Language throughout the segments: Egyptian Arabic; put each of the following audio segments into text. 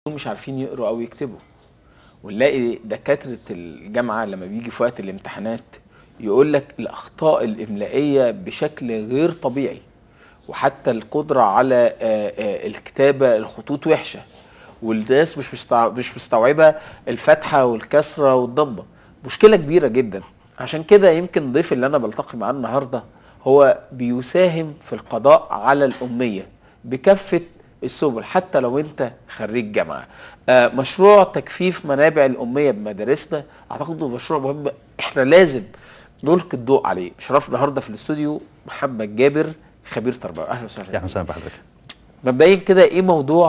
مش عارفين يقروا او يكتبوا ونلاقي دكاتره الجامعه لما بيجي في وقت الامتحانات يقول لك الاخطاء الاملائيه بشكل غير طبيعي وحتى القدره على آه، آه، الكتابه الخطوط وحشه والناس مش مستوع- مش مستوعبه الفتحه والكسره والضمه مشكله كبيره جدا عشان كده يمكن الضيف اللي انا بلتقي معاه النهارده هو بيساهم في القضاء على الاميه بكافه السبل حتى لو انت خريج جامعه آه مشروع تكثيف منابع الاميه بمدارسنا اعتقد انه مشروع مهم احنا لازم نلقي الضوء عليه شرف النهارده في الاستوديو محمد جابر خبير تربوي اهلا وسهلا يا اهلا وسهلا بحضرتك مبدئيا كده ايه موضوع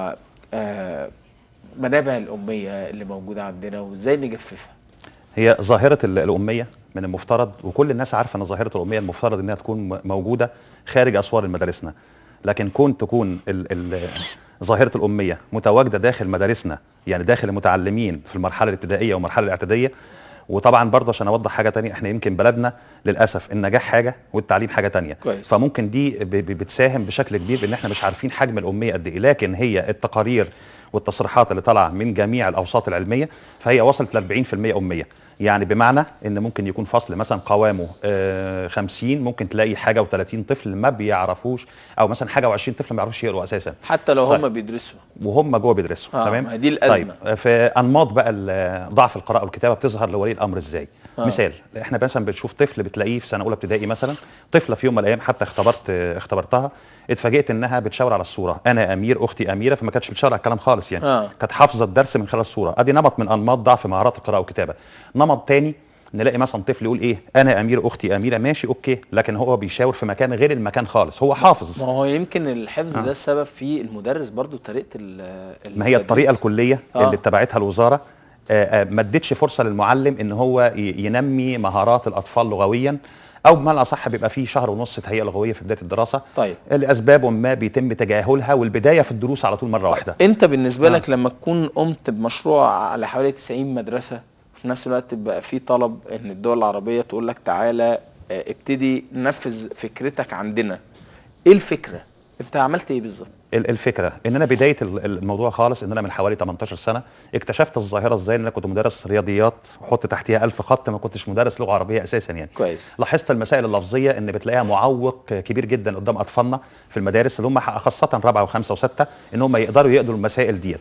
آه منابع الاميه اللي موجوده عندنا وازاي نجففها هي ظاهره ال- الاميه من المفترض وكل الناس عارفه ان ظاهره الاميه المفترض انها تكون م- موجوده خارج اسوار مدارسنا لكن كون تكون ال ال ظاهره الاميه متواجده داخل مدارسنا يعني داخل المتعلمين في المرحله الابتدائيه والمرحله الاعداديه وطبعا برضه عشان اوضح حاجه تانية احنا يمكن بلدنا للاسف النجاح حاجه والتعليم حاجه تانية كويس. فممكن دي ب- ب- بتساهم بشكل كبير بان احنا مش عارفين حجم الاميه قد ايه لكن هي التقارير والتصريحات اللي طالعه من جميع الاوساط العلميه فهي وصلت ل 40% اميه يعني بمعنى ان ممكن يكون فصل مثلا قوامه آه 50 ممكن تلاقي حاجه و30 طفل ما بيعرفوش او مثلا حاجه و20 طفل ما يعرفوش يقروا اساسا حتى لو هم طيب. بيدرسوا وهم جوه بيدرسوا آه، تمام ما دي الأزمة. طيب في انماط بقى ال- ضعف القراءه والكتابه بتظهر لولي الامر ازاي آه. آه. مثال احنا مثلا بنشوف طفل بتلاقيه في سنه اولى ابتدائي مثلا طفله في يوم من الايام حتى اختبرت اختبرتها اتفاجئت انها بتشاور على الصوره انا امير اختي اميره فما كانتش بتشاور على الكلام خالص يعني آه. كانت حافظه الدرس من خلال الصوره ادي نمط من انماط ضعف مهارات القراءه والكتابه نمط تاني نلاقي مثلا طفل يقول ايه انا امير اختي اميره ماشي اوكي لكن هو بيشاور في مكان غير المكان خالص هو حافظ ما هو يمكن الحفظ آه. ده السبب في المدرس برضو طريقه ال- ما هي الطريقه التدريس. الكليه آه. آه. اللي اتبعتها الوزاره آه، آه، ما ادتش فرصه للمعلم ان هو ي- ينمي مهارات الاطفال لغويا او بمعنى اصح بيبقى فيه شهر ونص تهيئه لغويه في بدايه الدراسه طيب. لاسباب ما بيتم تجاهلها والبدايه في الدروس على طول مره واحده انت بالنسبه آه. لك لما تكون قمت بمشروع على حوالي 90 مدرسه في نفس الوقت بقى في طلب ان الدول العربيه تقول لك تعالى آه، ابتدي نفذ فكرتك عندنا ايه الفكره انت عملت ايه بالظبط ال- الفكره ان انا بدايه ال- الموضوع خالص ان انا من حوالي 18 سنه اكتشفت الظاهره ازاي ان انا كنت مدرس رياضيات وحط تحتيها ألف خط ما كنتش مدرس لغه عربيه اساسا يعني كويس لاحظت المسائل اللفظيه ان بتلاقيها معوق كبير جدا قدام اطفالنا في المدارس اللي هم خاصه رابعه وخمسه وسته ان هم يقدروا يقضوا المسائل ديت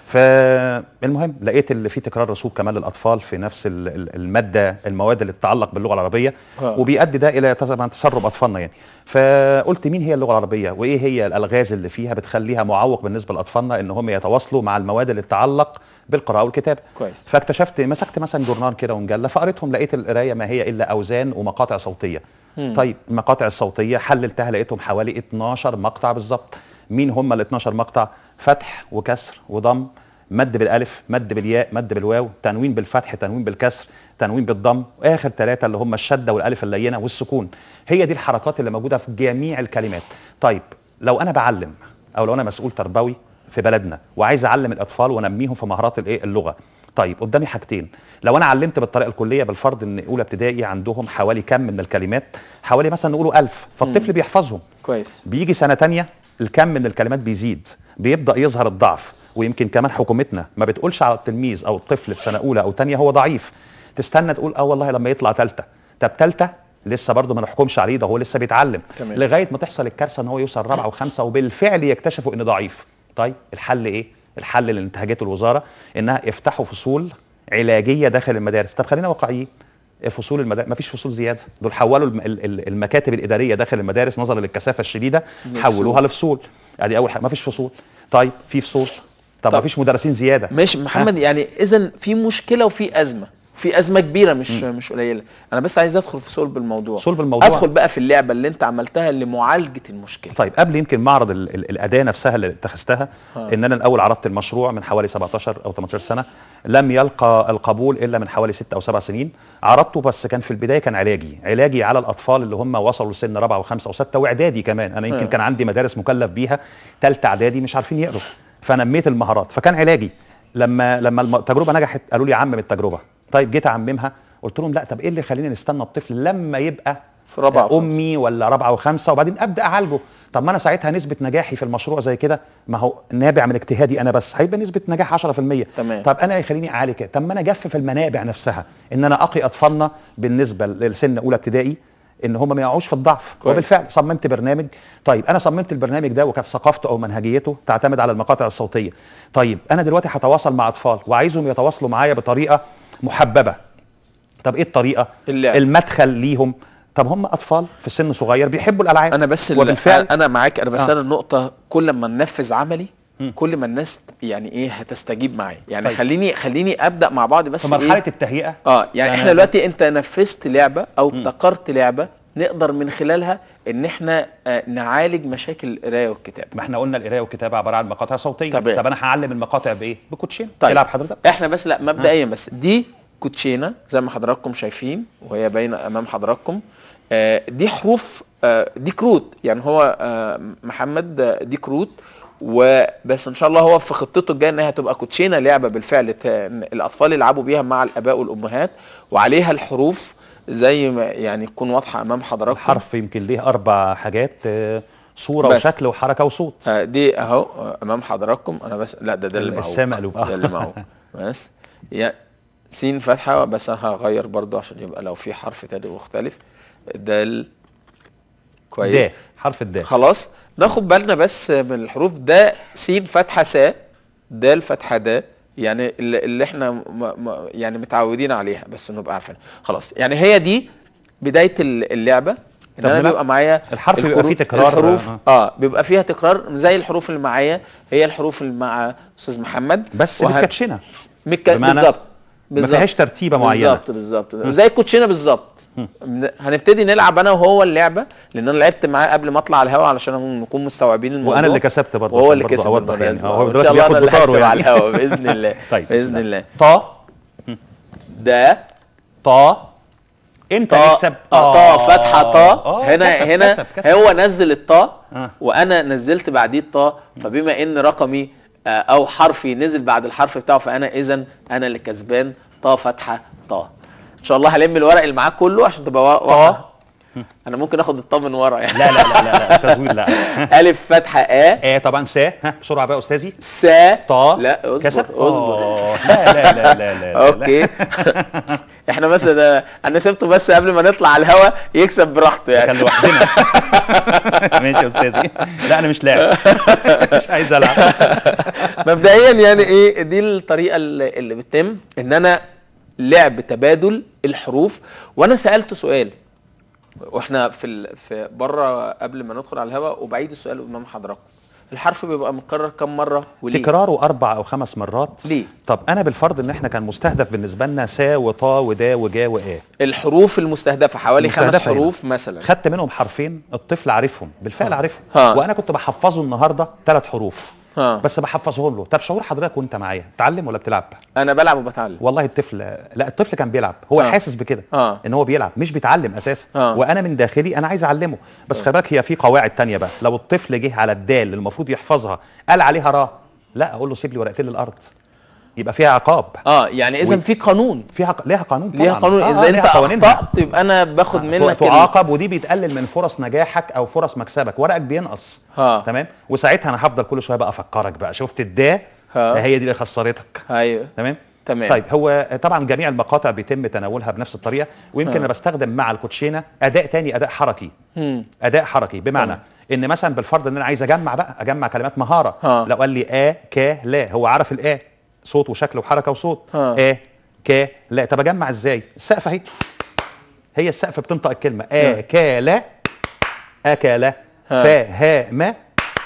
فالمهم لقيت اللي فيه تكرار رسوب كمان للاطفال في نفس ال- ال- الماده المواد اللي تتعلق باللغه العربيه آه. وبيؤدي ده الى طبعا تسرب اطفالنا يعني فقلت مين هي اللغه العربيه وايه هي الالغاز اللي فيها بتخليها معوق بالنسبه لاطفالنا ان هم يتواصلوا مع المواد اللي تتعلق بالقراءه والكتابه كويس فاكتشفت مسكت مثلا جورنال كده ومجله فقريتهم لقيت القرايه ما هي الا اوزان ومقاطع صوتيه مم. طيب المقاطع الصوتيه حللتها لقيتهم حوالي 12 مقطع بالظبط مين هم ال 12 مقطع فتح وكسر وضم مد بالالف مد بالياء مد بالواو تنوين بالفتح تنوين بالكسر تنوين بالضم واخر ثلاثه اللي هم الشده والالف اللينه والسكون هي دي الحركات اللي موجوده في جميع الكلمات طيب لو انا بعلم او لو انا مسؤول تربوي في بلدنا وعايز اعلم الاطفال وانميهم في مهارات الايه اللغه طيب قدامي حاجتين لو انا علمت بالطريقه الكليه بالفرض ان اولى ابتدائي عندهم حوالي كم من الكلمات حوالي مثلا نقوله ألف فالطفل بيحفظهم كويس بيجي سنه تانية الكم من الكلمات بيزيد بيبدا يظهر الضعف ويمكن كمان حكومتنا ما بتقولش على التلميذ او الطفل في سنه اولى او تانية هو ضعيف تستنى تقول اه والله لما يطلع ثالثه طب ثالثه لسه برضه ما نحكمش عليه ده هو لسه بيتعلم تمام. لغايه ما تحصل الكارثه ان هو يوصل رابعه وخمسه وبالفعل يكتشفوا انه ضعيف طيب الحل ايه الحل اللي انتهجته الوزاره انها افتحوا فصول علاجيه داخل المدارس طب خلينا واقعيين فصول المدارس ما فيش فصول زياده دول حولوا الم- ال- ال- المكاتب الاداريه داخل المدارس نظرا للكثافه الشديده لفصول. حولوها لفصول ادي اول حاجه ما فيش فصول طيب في فصول طب, طب. ما فيش مدرسين زياده ماشي محمد يعني اذا في مشكله وفي ازمه في ازمه كبيره مش مش قليله انا بس عايز ادخل في صلب الموضوع صلب الموضوع. ادخل بقى في اللعبه اللي انت عملتها لمعالجه المشكله طيب قبل يمكن معرض ال- ال- الاداه نفسها اللي اتخذتها آه. ان انا الاول عرضت المشروع من حوالي 17 او 18 سنه لم يلقى القبول الا من حوالي 6 او 7 سنين عرضته بس كان في البدايه كان علاجي علاجي على الاطفال اللي هم وصلوا لسن رابعه وخمسه وسته واعدادي كمان انا يمكن آه. كان عندي مدارس مكلف بيها ثالثه اعدادي مش عارفين يقروا فنميت المهارات فكان علاجي لما لما الم- التجربه نجحت قالوا لي عمم التجربه طيب جيت اعممها قلت لهم لا طب ايه اللي يخليني نستنى الطفل لما يبقى في رابعة وخمسة. امي ولا رابعه وخمسه وبعدين ابدا اعالجه طب ما انا ساعتها نسبه نجاحي في المشروع زي كده ما هو نابع من اجتهادي انا بس هيبقى نسبه نجاح 10% تمام. طب انا يخليني اعالج كده طب ما انا اجفف المنابع نفسها ان انا اقي اطفالنا بالنسبه لسن اولى ابتدائي ان هم ما يقعوش في الضعف كويس. وبالفعل صممت برنامج طيب انا صممت البرنامج ده وكانت ثقافته او منهجيته تعتمد على المقاطع الصوتيه طيب انا دلوقتي هتواصل مع اطفال وعايزهم يتواصلوا معايا بطريقه محببه طب ايه الطريقه اللعب. المدخل ليهم طب هم اطفال في سن صغير بيحبوا الالعاب انا بس وبالفعل وبالفعل انا معاك انا بس آه. انا النقطه كل ما ننفذ عملي كل ما الناس يعني ايه هتستجيب معايا يعني طيب. خليني خليني ابدا مع بعض بس في مرحله إيه؟ التهيئه اه يعني أنا- احنا دلوقتي انت نفذت لعبه او ابتكرت لعبه نقدر من خلالها ان احنا آه نعالج مشاكل القرايه والكتابه ما احنا قلنا القرايه والكتابه عباره عن مقاطع صوتيه طبيعي. طب انا هعلم المقاطع بايه بكوتشين طيب تلعب حضرتك احنا بس لا مبدئيا بس دي كوتشينه زي ما حضراتكم شايفين وهي باينه امام حضراتكم آه دي حروف آه دي كروت يعني هو آه محمد آه، دي كروت وبس ان شاء الله هو في خطته الجايه انها هتبقى كوتشينه لعبه بالفعل ت- إن الاطفال يلعبوا بيها مع الاباء والامهات وعليها الحروف زي ما يعني تكون واضحه امام حضراتكم الحرف يمكن ليه اربع حاجات آه، صوره بس. وشكل وحركه وصوت آه، دي اهو آه، امام حضراتكم انا بس لا ده ده اللي معه السام مقلوب. آه. ده اللي معه بس يا سين فتحه بس انا هغير برضو عشان يبقى لو في حرف تاني مختلف دال كويس د حرف الدال خلاص ناخد بالنا بس من الحروف ده سين فتحه سا دال فتحه دا يعني اللي, اللي احنا م م يعني متعودين عليها بس نبقى عارفين خلاص يعني هي دي بدايه ال- اللعبه ان طب انا لا، بيبقى معايا الحرف بيبقى الكرو- فيه تكرار، الحروف آه. اه بيبقى فيها تكرار زي الحروف اللي معايا هي الحروف اللي مع استاذ محمد بس وهن- بالكاتشنه متك... بمعنى بالظبط ما بالظبط. فيهاش ترتيبة معينة. بالظبط بالظبط زي الكوتشينه بالظبط هنبتدي نلعب انا وهو اللعبه لان انا لعبت معاه قبل ما اطلع على الهواء علشان نكون مستوعبين الموضوع وأنا اللي كسبت برضه وهو عشان اللي برضه كسب أوضح يعني. بالمناسبة. آه، هو وإن دلوقتي شاء الله بياخد أنا اللي بطاره هكسب يعني. على الهواء باذن الله طيب باذن بسم الله طا ده طا انت طا نكسب آه، طا فتحه طا آه، هنا كسب، هنا كسب، كسب. هو نزل الطا آه. وانا نزلت بعديه الطا فبما ان رقمي آه، او حرفي نزل بعد الحرف بتاعه فانا اذا انا اللي كسبان طا فتحه طا ان شاء الله هلم الورق اللي معاك كله عشان تبقى وا- واضحه انا ممكن اخد الطا من ورا يعني لا لا لا لا, لا التزوير لا الف فتحه ا آه طبعا سا ها بسرعه بقى يا استاذي سا طا لا اصبر كسب اصبر آه، لا لا لا لا لا, لا. اوكي احنا بس ده انا سبته بس قبل ما نطلع على الهوا يكسب براحته كان يعني لوحدنا ماشي يا استاذي لا انا مش لاعب مش عايز العب مبدئيا يعني ايه دي الطريقه اللي, اللي بتتم ان انا لعب تبادل الحروف وانا سالت سؤال واحنا في ال... في بره قبل ما ندخل على الهواء وبعيد السؤال امام حضراتكم الحرف بيبقى متكرر كم مره وليه تكراره اربع او خمس مرات ليه؟ طب انا بالفرض ان احنا كان مستهدف بالنسبه لنا سا وطا ودا وجا وآ الحروف المستهدفه حوالي خمس مستهدفة هنا. حروف مثلا خدت منهم حرفين الطفل عارفهم بالفعل عارفهم ها. وانا كنت بحفظه النهارده ثلاث حروف ها. بس بحفظهم له طب شعور حضرتك وانت معايا تعلم ولا بتلعب انا بلعب وبتعلم والله الطفل لا الطفل كان بيلعب هو آه. حاسس بكده آه. ان هو بيلعب مش بيتعلم اساسا آه. وانا من داخلي انا عايز اعلمه بس خلي بالك هي في قواعد تانية بقى لو الطفل جه على الدال اللي المفروض يحفظها قال عليها را لا اقول له سيب لي ورقتين للارض يبقى فيها عقاب اه يعني اذا و- في قانون فيها ق- ليها قانون ليها طبعاً. قانون آه، اذا آه، انت ليها قوانينها. اخطات يبقى انا باخد منك ال- تعاقب ودي بتقلل من فرص نجاحك او فرص مكسبك ورقك بينقص ها. تمام وساعتها انا هفضل كل شويه بقى افكرك بقى شفت الدا ها. هي دي اللي خسرتك ايوه تمام تمام. طيب هو طبعا جميع المقاطع بيتم تناولها بنفس الطريقه ويمكن انا بستخدم مع الكوتشينه اداء تاني اداء حركي مم. اداء حركي بمعنى تمام. ان مثلا بالفرض ان انا عايز اجمع بقى اجمع كلمات مهاره ها. لو قال لي ا ك لا هو عرف الا صوت وشكل وحركه وصوت ها. ا ك لا طب اجمع ازاي السقف اهي هي السقف بتنطق الكلمه ها. ا ك لا اكل ها. فهم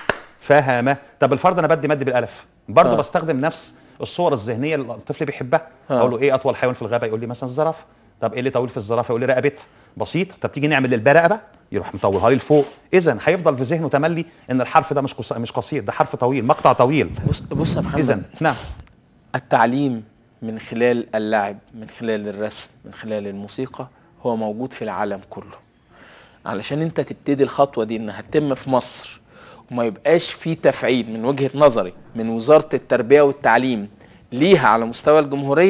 فهم طب الفرض انا بدي مد بالالف برضه ها. بستخدم نفس الصور الذهنيه اللي الطفل بيحبها ها. اقول له ايه اطول حيوان في الغابه يقول لي مثلا الزرافه طب ايه اللي طويل في الزرافه يقول لي رقبتها بسيط طب تيجي نعمل للباء رقبه يروح مطولها لي لفوق اذا هيفضل في ذهنه تملي ان الحرف ده مش قص- مش قصير ده حرف طويل مقطع طويل بص بص يا محمد اذا نعم التعليم من خلال اللعب من خلال الرسم من خلال الموسيقى هو موجود في العالم كله علشان انت تبتدي الخطوه دي انها تتم في مصر وما يبقاش في تفعيل من وجهه نظري من وزاره التربيه والتعليم ليها على مستوى الجمهوريه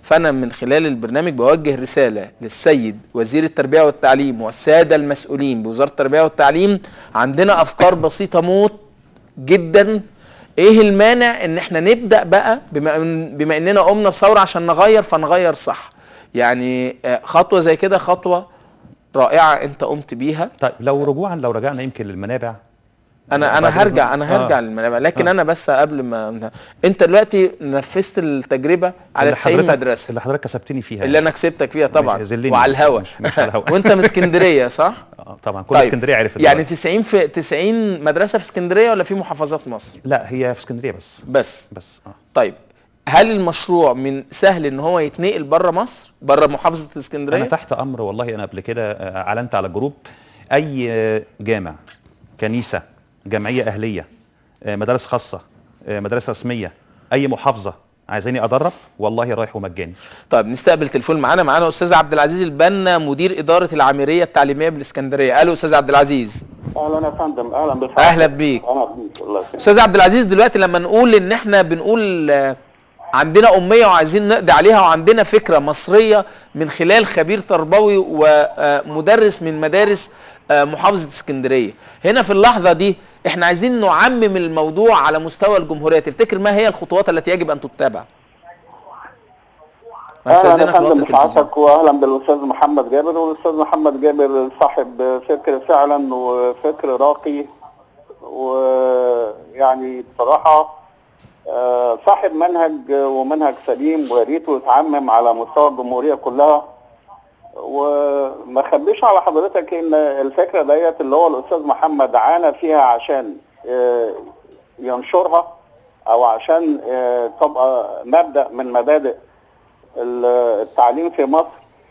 فانا من خلال البرنامج بوجه رساله للسيد وزير التربيه والتعليم والساده المسؤولين بوزاره التربيه والتعليم عندنا افكار بسيطه موت جدا ايه المانع ان احنا نبدا بقى بما, إن- بما اننا قمنا بثوره عشان نغير فنغير صح يعني آه، خطوه زي كده خطوه رائعه انت قمت بيها طيب لو رجوعا لو رجعنا يمكن للمنابع انا انا بعد هرجع إذنك. انا هرجع آه. للمنابع لكن آه. انا بس قبل ما انت دلوقتي نفذت التجربه على اللي 90 حضرتك- مدرسه اللي حضرتك كسبتني فيها اللي انا كسبتك فيها طبعا مش ذلني. وعلى الهوا مش- مش على الهوا. وانت من اسكندريه صح آه، طبعا كل اسكندريه عرفت يعني دلوقتي. 90 في 90 مدرسه في اسكندريه ولا في محافظات مصر لا هي في اسكندريه بس بس بس اه طيب هل المشروع من سهل ان هو يتنقل بره مصر بره محافظه انا اسكندريه تحت امر والله انا قبل كده آه، اعلنت على جروب اي آه، جامع كنيسه جمعيه اهليه آه، مدارس خاصه آه، مدارس رسميه اي محافظه عايزاني ادرب والله رايح ومجاني طيب نستقبل تليفون معانا معانا استاذ عبد العزيز البنا مدير اداره العامريه التعليميه بالاسكندريه الو استاذ عبد العزيز اهلا يا فندم اهلا بك اهلا بيك اهلا بيك الله يسلمك استاذ عبد العزيز دلوقتي لما نقول ان احنا بنقول آه، عندنا اميه وعايزين نقضي عليها وعندنا فكره مصريه من خلال خبير تربوي ومدرس من مدارس آه، محافظه اسكندريه هنا في اللحظه دي احنا عايزين نعمم الموضوع على مستوى الجمهوريه تفتكر ما هي الخطوات التي يجب ان تتبع اهلا أستاذنا يا في وقت فندم التلفزيون. بسعادتك واهلا بالاستاذ محمد جابر والاستاذ محمد جابر صاحب فكر فعلا وفكر راقي ويعني بصراحه آه، صاحب منهج ومنهج سليم ويا ريته يتعمم على مستوى الجمهوريه كلها وما اخبيش على حضرتك ان الفكره ديت اللي هو الاستاذ محمد عانى فيها عشان آه، ينشرها او عشان آه، تبقى مبدا من مبادئ ال- التعليم في مصر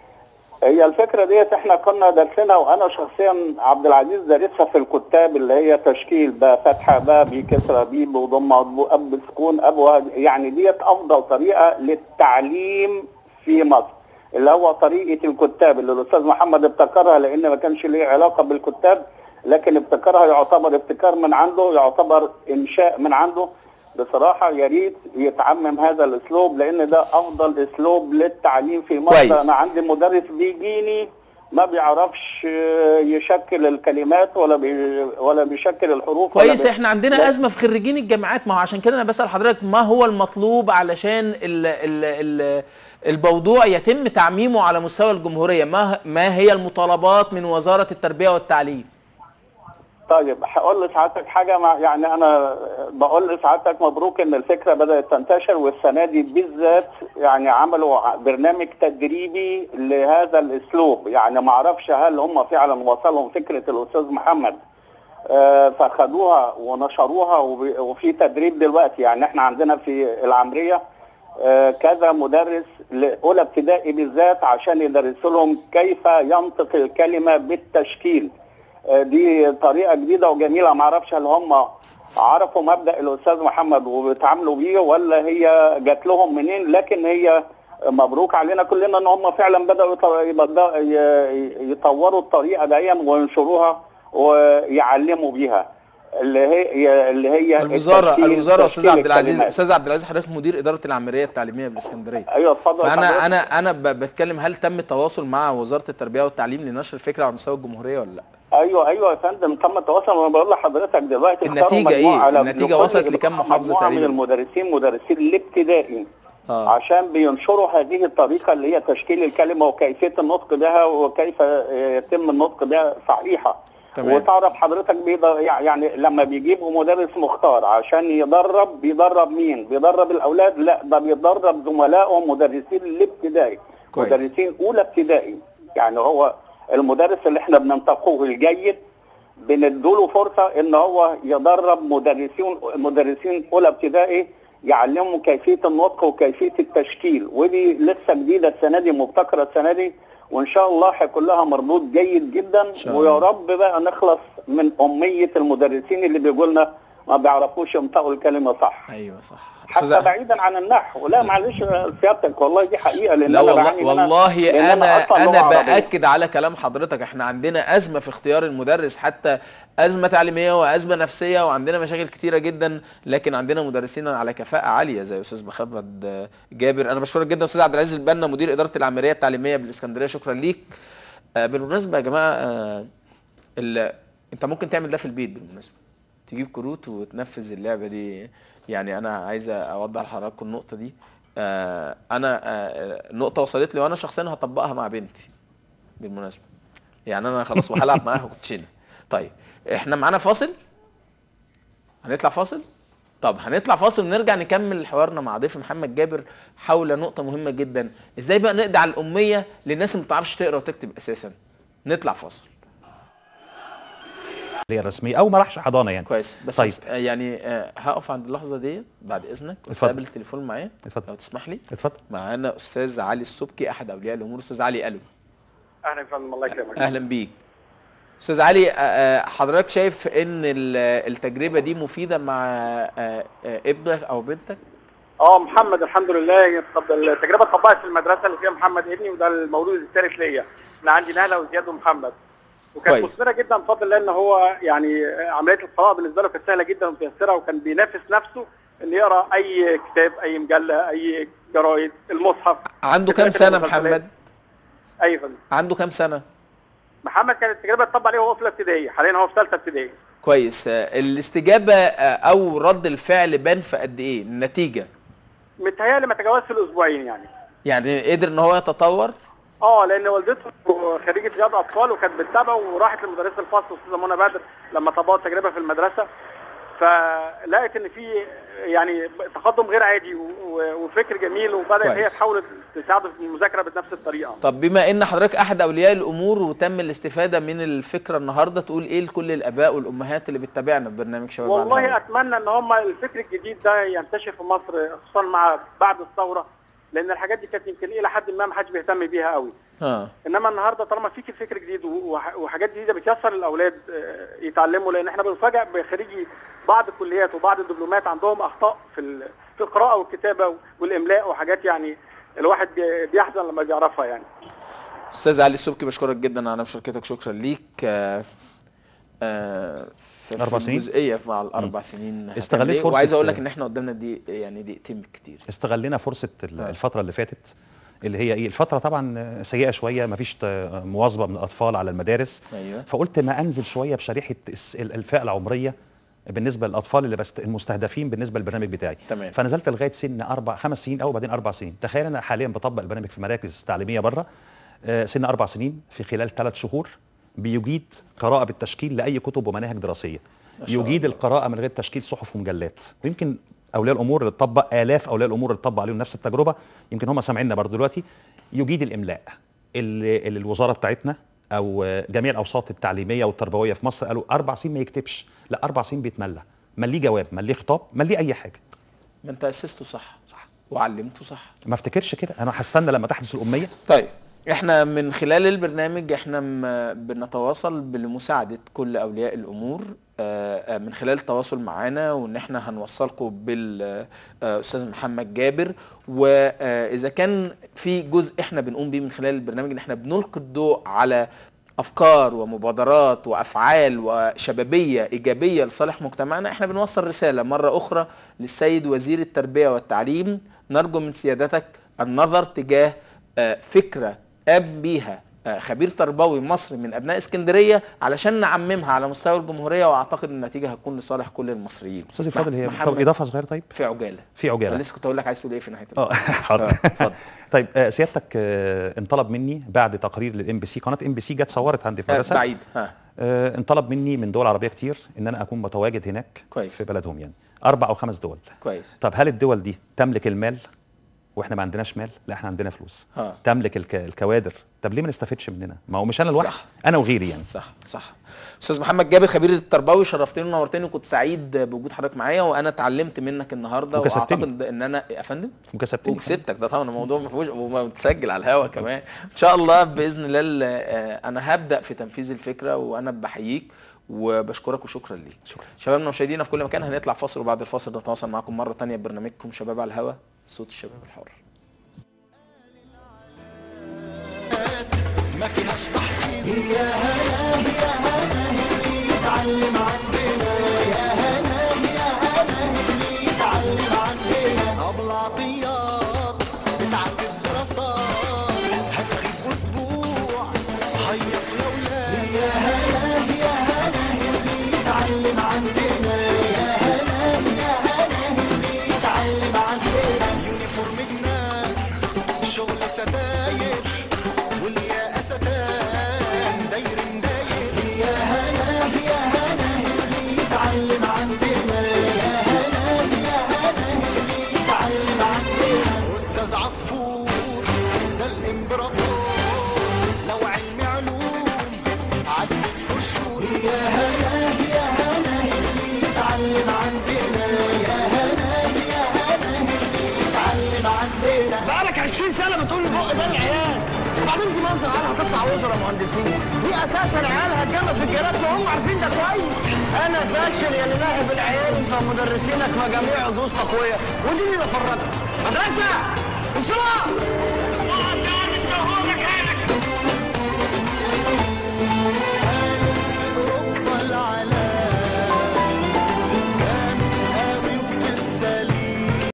هي الفكره ديت احنا كنا دارسينها وانا شخصيا عبد العزيز دارسها في الكتاب اللي هي تشكيل باء فتحه باء بكسره بي بضمه بو- اب سكون اب وهد- يعني ديت افضل طريقه للتعليم في مصر اللي هو طريقه الكتاب اللي الاستاذ محمد ابتكرها لان ما كانش ليه علاقه بالكتاب لكن ابتكرها يعتبر ابتكار من عنده يعتبر انشاء من عنده بصراحه يا ريت يتعمم هذا الاسلوب لان ده افضل اسلوب للتعليم في مصر كويس. انا عندي مدرس بيجيني ما بيعرفش آه، يشكل الكلمات ولا بي ولا بيشكل الحروف ولا كويس بي- احنا عندنا لا. ازمه في خريجين الجامعات ما هو عشان كده انا بسال حضرتك ما هو المطلوب علشان ال ال ال الموضوع يتم تعميمه على مستوى الجمهوريه ما ما هي المطالبات من وزاره التربيه والتعليم طيب هقول لسعادتك حاجه مع يعني انا بقول لسعادتك مبروك ان الفكره بدات تنتشر والسنه دي بالذات يعني عملوا ع- برنامج تدريبي لهذا الاسلوب يعني ما اعرفش هل هم فعلا وصلهم فكره الاستاذ محمد آه، فخدوها ونشروها وب- وفي تدريب دلوقتي يعني احنا عندنا في العمريه آه، كذا مدرس لاولى ابتدائي بالذات عشان يدرسوا لهم كيف ينطق الكلمه بالتشكيل آه، دي طريقه جديده وجميله ما اعرفش هل هم عرفوا مبدا الاستاذ محمد وبيتعاملوا بيه ولا هي جات لهم منين لكن هي مبروك علينا كلنا ان هم فعلا بداوا يط- يبدأ- ي- يطوروا الطريقه دي وينشروها ويعلموا بيها اللي هي اللي هي الوزاره التشكيل- الوزاره استاذ تشكيل عبد العزيز الكلمات. استاذ عبد العزيز حضرتك مدير اداره العمليه التعليميه بالاسكندريه ايوه اتفضل فانا حضرتك. انا انا ب- بتكلم هل تم التواصل مع وزاره التربيه والتعليم لنشر الفكره على مستوى الجمهوريه ولا لا ايوه ايوه يا فندم تم التواصل وانا بقول لحضرتك دلوقتي اختاروا النتيجة مجموعة إيه؟ على- النتيجة لكل وصلت لكام محافظة مجموعة من تقريباً؟ المدرسين مدرسين الابتدائي اه عشان بينشروا هذه الطريقة اللي هي تشكيل الكلمة وكيفية النطق بها وكيف آه، يتم النطق بها صحيحة تمام. وتعرف حضرتك بيض- يعني لما بيجيبوا مدرس مختار عشان يدرب بيدرب مين؟ بيدرب الأولاد؟ لا ده بيدرب زملائهم مدرسين الابتدائي كويس. مدرسين أولى ابتدائي يعني هو المدرس اللي احنا بننتقوه الجيد بندوله فرصه ان هو يدرب مدرسين مدرسين اولى ابتدائي يعلمهم كيفيه النطق وكيفيه التشكيل ودي لسه جديده السنه دي مبتكره السنه دي وان شاء الله هيكون لها مردود جيد جدا شاء ويا الله. رب بقى نخلص من اميه المدرسين اللي بيقولوا لنا ما بيعرفوش ينطقوا الكلمه صح ايوه صح حتى أستاذ- بعيدا عن النحو لا معلش سيادتك والله دي حقيقه لان لا انا والله بعاني منها، والله لأن انا أصلاً لغة انا عربية. باكد على كلام حضرتك احنا عندنا ازمه في اختيار المدرس حتى ازمه تعليميه وازمه نفسيه وعندنا مشاكل كتيره جدا لكن عندنا مدرسين على كفاءه عاليه زي استاذ محمد آه، جابر انا بشكرك جدا استاذ عبد العزيز البنا مدير اداره العمليه التعليميه بالاسكندريه شكرا ليك آه، بالمناسبه يا جماعه آه، ال- انت ممكن تعمل ده في البيت بالمناسبه تجيب كروت وتنفذ اللعبه دي يعني انا عايز اوضح لحضراتكم النقطه دي آه انا آه نقطه وصلت لي وانا شخصيا هطبقها مع بنتي بالمناسبه يعني انا خلاص وهلعب معاها كوتشينه طيب احنا معانا فاصل هنطلع فاصل طب هنطلع فاصل ونرجع نكمل حوارنا مع ضيف محمد جابر حول نقطة مهمة جدا ازاي بقى نقضي على الأمية للناس اللي ما بتعرفش تقرا وتكتب أساسا نطلع فاصل اللي هي الرسميه او ما راحش حضانه يعني كويس بس طيب. طيب. يعني آه، هقف عند اللحظه دي بعد اذنك اتفضل. واستقبل التليفون معايا اتفضل. لو تسمح لي اتفضل معانا استاذ علي السبكي احد اولياء الامور استاذ علي الو اهلا يا فندم الله يكرمك اهلا بيك استاذ علي آه، آه، حضرتك شايف ان ال- التجربه دي مفيده مع آه، آه، ابنك او بنتك اه محمد الحمد لله طب التجربه اتطبقت في المدرسه اللي فيها محمد ابني وده المولود الثالث ليا انا عندي نهله وزياد ومحمد وكانت كويس. مثيره جدا بفضل الله ان هو يعني عمليه القراءه بالنسبه له كانت سهله جدا ومتيسره وكان بينافس نفسه ان يقرا اي كتاب اي مجله اي جرايد المصحف عنده كام كتابات سنه المسلسلات. محمد ايوه يا فندم. عنده كام سنه محمد كانت التجربه تطبق عليه وهو في اولى ابتدائي حاليا هو في ثالثه ابتدائي كويس آه، الاستجابه آه، او رد الفعل بان في قد ايه النتيجه متهيألي ما تجاوزش الاسبوعين يعني يعني قدر ان هو يتطور اه لان والدته خريجه رياض اطفال وكانت بتتابعه وراحت لمدرسه الفصل استاذه منى بدر لما طبقوا التجربه في المدرسه فلقت ان في يعني تقدم غير عادي و- و- وفكر جميل وبدات هي كويس. تحاول تساعده في المذاكره بنفس الطريقه طب بما ان حضرتك احد اولياء الامور وتم الاستفاده من الفكره النهارده تقول ايه لكل الاباء والامهات اللي بتتابعنا في برنامج شباب على والله الهواء؟ اتمنى ان هم الفكر الجديد ده ينتشر في مصر خصوصا مع بعد الثوره لان الحاجات دي كانت يمكن الى حد ما ما حدش بيهتم بيها قوي ها انما النهارده طالما في فكر جديد وح- وحاجات جديده بتيسر للاولاد آه، يتعلموا لان احنا بنفاجئ بخريجي بعض الكليات وبعض الدبلومات عندهم اخطاء في ال- في القراءه والكتابه والاملاء وحاجات يعني الواحد بي- بيحزن لما بيعرفها يعني استاذ علي السبكي بشكرك جدا على مشاركتك شكرا ليك آه، آه، في في أربع سنين؟ الجزئيه مع الاربع سنين هتعمل استغليت إيه؟ فرصة- وعايز اقول لك ان احنا قدامنا دي يعني دقيقتين بالكتير استغلينا فرصه ال- آه. الفتره اللي فاتت اللي هي ايه الفتره طبعا سيئه شويه مفيش ت- مواظبه من الاطفال على المدارس ايوه فقلت ما انزل شويه بشريحه الس- ال- الفئه العمريه بالنسبه للاطفال اللي بست المستهدفين بالنسبه للبرنامج بتاعي تمام. فنزلت لغايه سن اربع خمس سنين او وبعدين اربع سنين تخيل انا حاليا بطبق البرنامج في مراكز تعليميه بره آه، سن اربع سنين في خلال ثلاث شهور بيجيد قراءه بالتشكيل لاي كتب ومناهج دراسيه ما شاء يجيد الله. القراءه من غير تشكيل صحف ومجلات ويمكن اولياء الامور اللي تطبق الاف اولياء الامور اللي تطبق عليهم نفس التجربه يمكن هم سامعيننا برضه دلوقتي يجيد الاملاء اللي, اللي الوزاره بتاعتنا او آه، جميع الاوساط التعليميه والتربويه في مصر قالوا اربع سنين ما يكتبش لا اربع سنين بيتملى مليه جواب مليه خطاب مليه اي حاجه ما انت اسسته صح صح وعلمته صح ما افتكرش كده انا هستنى لما تحدث الاميه طيب احنا من خلال البرنامج احنا م- بنتواصل بمساعدة كل اولياء الامور آه، آه، من خلال التواصل معانا وان احنا هنوصلكم بالاستاذ محمد جابر واذا كان في جزء احنا بنقوم بيه من خلال البرنامج ان احنا بنلقي الضوء على افكار ومبادرات وافعال وشبابيه ايجابيه لصالح مجتمعنا احنا بنوصل رساله مره اخرى للسيد وزير التربيه والتعليم نرجو من سيادتك النظر تجاه آه، فكره قام بيها آه، خبير تربوي مصري من ابناء اسكندريه علشان نعممها على مستوى الجمهوريه واعتقد النتيجه هتكون لصالح كل المصريين استاذ فاضل هي محمد طب اضافه صغيره طيب في عجاله في انا عجاله لسه كنت اقول لك عايز تقول ايه في نهايه اه حاضر آه، اتفضل. طيب آه، سيادتك آه، انطلب مني بعد تقرير للام بي سي قناه ام بي سي جت صورت عندي في آه، المدرسه بعيد ها آه، انطلب مني من دول عربيه كتير ان انا اكون متواجد هناك كويس. في بلدهم يعني اربع او خمس دول كويس طب هل الدول دي تملك المال واحنا ما عندناش مال لا احنا عندنا فلوس ها. تملك الك... الكوادر طب ليه ما نستفدش مننا ما هو مش انا لوحدي صح. انا وغيري يعني صح صح استاذ محمد جابر خبير التربوي شرفتني ونورتني وكنت سعيد بوجود حضرتك معايا وانا اتعلمت منك النهارده وكسبتني. واعتقد ان انا يا فندم وكسبتني وكسبتك ده طبعا الموضوع ما فيهوش ومتسجل على الهوا كمان ان شاء الله باذن الله ال- آه، انا هبدا في تنفيذ الفكره وانا بحييك وبشكرك وشكرا ليك شكرا. شبابنا ومشاهدينا في كل مكان هنطلع فاصل وبعد الفاصل نتواصل معكم مره تانية ببرنامجكم شباب على الهوا صوت الشباب الحر ما فيهاش تحفيز يا هلا يا هلا اللي يتعلم عندنا يا هلا يا هلا اللي يتعلم عندنا ابو العطيات بتاعت الدراسات هتغيب اسبوع هيص يا ولاد يا هلا يا هلا اللي يتعلم عندنا يا هلا يا هلا اللي يتعلم عندنا يونيفورم جنان شغل ستاير واليا ستان داير داير يا هلا يا هلا اللي يتعلم عندنا يا هلا يا هلا اللي يتعلم عندنا استاذ عصفور ده الامبراطور لو علم علوم عدت فرشور يا هلا يا هلا اللي يتعلم عندنا يا هلا يا هلا اللي يتعلم عندنا بقالك 20 سنه بتقول لي فوق ده العيال وبعدين دي منظر عيال هتطلع وزراء مهندسين دي اساسا عيال هتجمع في الجيرات وهم عارفين ده كويس انا فاشل يا اللي لاعب العيال انت ومدرسينك مجاميع دروس تقويه ودي اللي فرقك مدرسه بسرعه